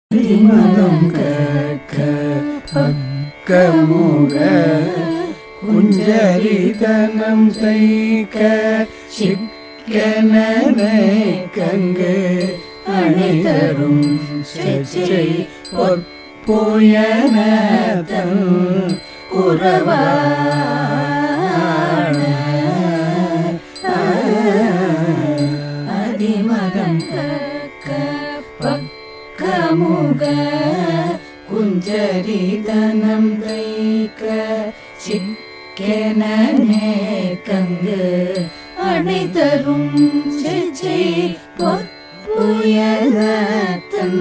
மதம் கற்க பக்கமுக குஞ்சரிதனம் தைக்க சிக்கனே கங்கு அணிதரும் செச்சை பொற்புயன தன் அதிமகம் கக்க பக்கமுக குஞ்சரிதனம் தைக்க சிக்கெனே கங்கு அணைதரும் செச்சை பொற்புயலத்தன்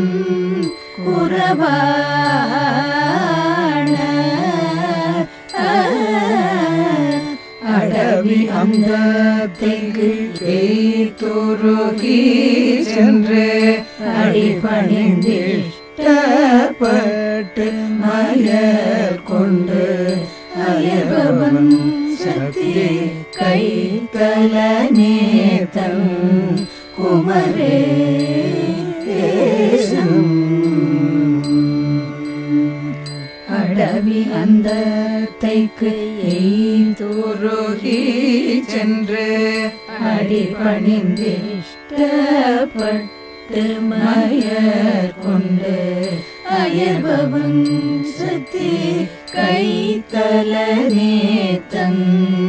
குறவான அடவி அந்த திங்கு துருகி சென்று அடிபணிந்திஷ்டப்பட்டு மயர் கொண்டு அயர்பவன் சக்தி கை தல நேதன் குமரே அடவி அந்த தைக்கு துருகி சென்று அடிபணிந்திஷ்டப்பட்டு மயர் கொண்டு அயர்பவன் சக்தி கை தல நேத்தன்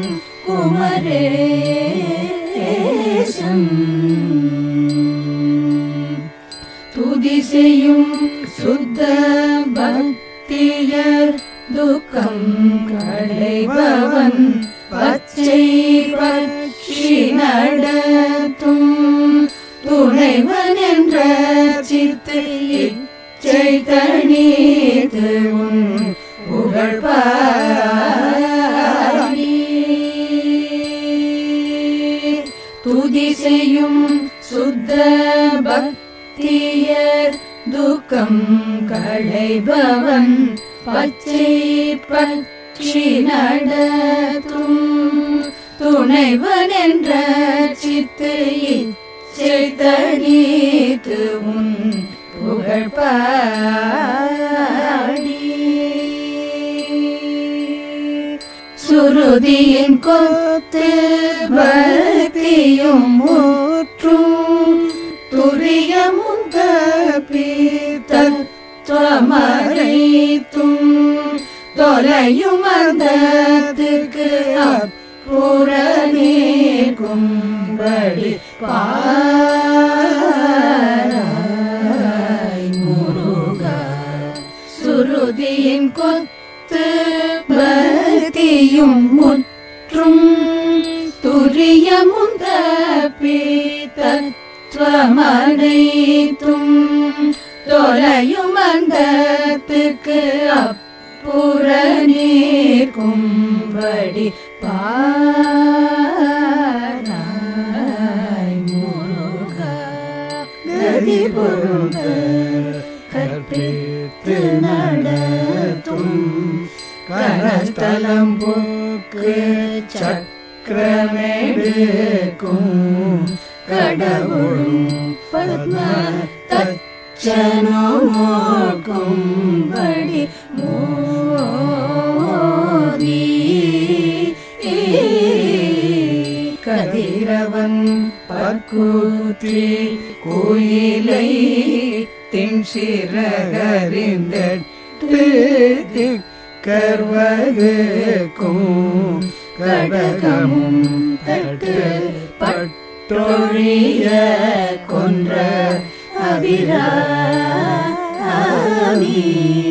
குமரேசன் துதி செய்யும் சுத்த பக்தியர் துக்கம் களைபவன் பச்சை பட்சி நடத்தும் துணைவன் என்ற சித்து இச்சை தணித்து உன் புகழ் பாடி துதி செய்யும் சுத்த பக்தியர் துக்கம் களைபவன் பச்சை பட்சி நடத்தும் துணைவன் என்ற சித்து இச்சை தனித்து உன் புகழ் பாடி சுருதியின் கொத்து பக்தியும் ஊற்றும் துரியமும் தப்பி தத்துவமறைத்தும் தொலையும் அந்தத்துக்கு அப்புற நீர்கும்படி பாராய் முருகா சுருதியின் கொத்து பக்தியும் முற்றும் துரியமும் தப்பி தத்துவமனைத்தும் தொலையும் அந்தத்துக்கு அப்புற நீர்க்கும்படி பாராய் முருகா கதி பொருந்த கற்பித்து நடத்தும் கனஸ்தலம் போக்கு சக்கரமேடுக்கும் கடவுளும் பத்ம தச்சனோக்கும்படி மோதி கதிரவன் பக்குத்தி கோயிலை தென் சிறகறிந்தட்டு கர்வகுக்கும் கடகமும் தட்டு பட்டொழிய கொன்ற அபிராமி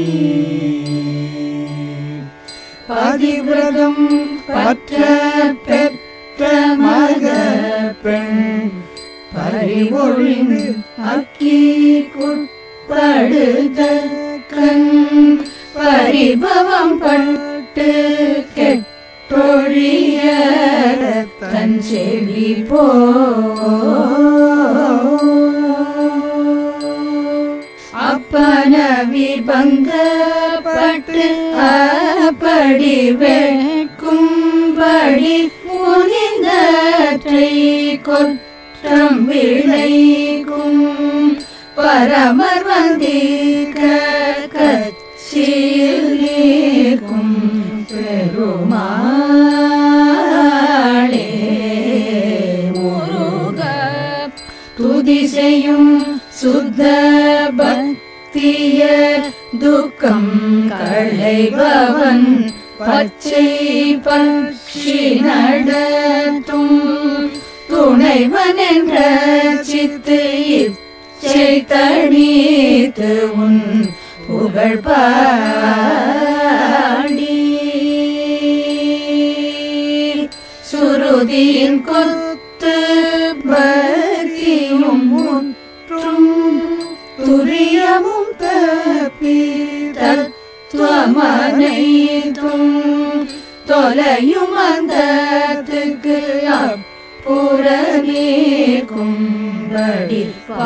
பதிவிரதம் பற்ற பெற்ற மக பெண் பறிவொழிந்து அக்கி குட்படுத கண் பரிபவம் பட்டு கெட்டொழிய தன் செவி போ அப்பனவி பங்கப்பட்டு அப்படி வேட்கும்படி முனிந்தற்றை கொற்றம் விளைக்கும் பரமர் வந்தீர் தீய துக்கம் களைபவன் பச்சை பக்ஷி நடத்தும் துணைவன் என்ற சித்து இச்சை தணித்து உன் புகழ் பாடி சுருதியின் கொத்து பக்தியும் முற்றும் துரியமும் தப்பி தத்துவமனைத்தும் தொலையும் அந்தத்துக்கு அப்புறமே கும்படி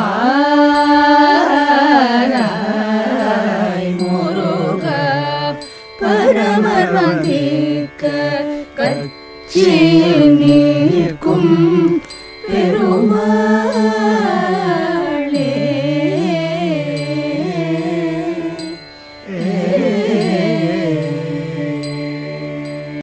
பாராய் முருக பரமர் வந்திக்க கட்சியில் நிற்கும் பெருமாள்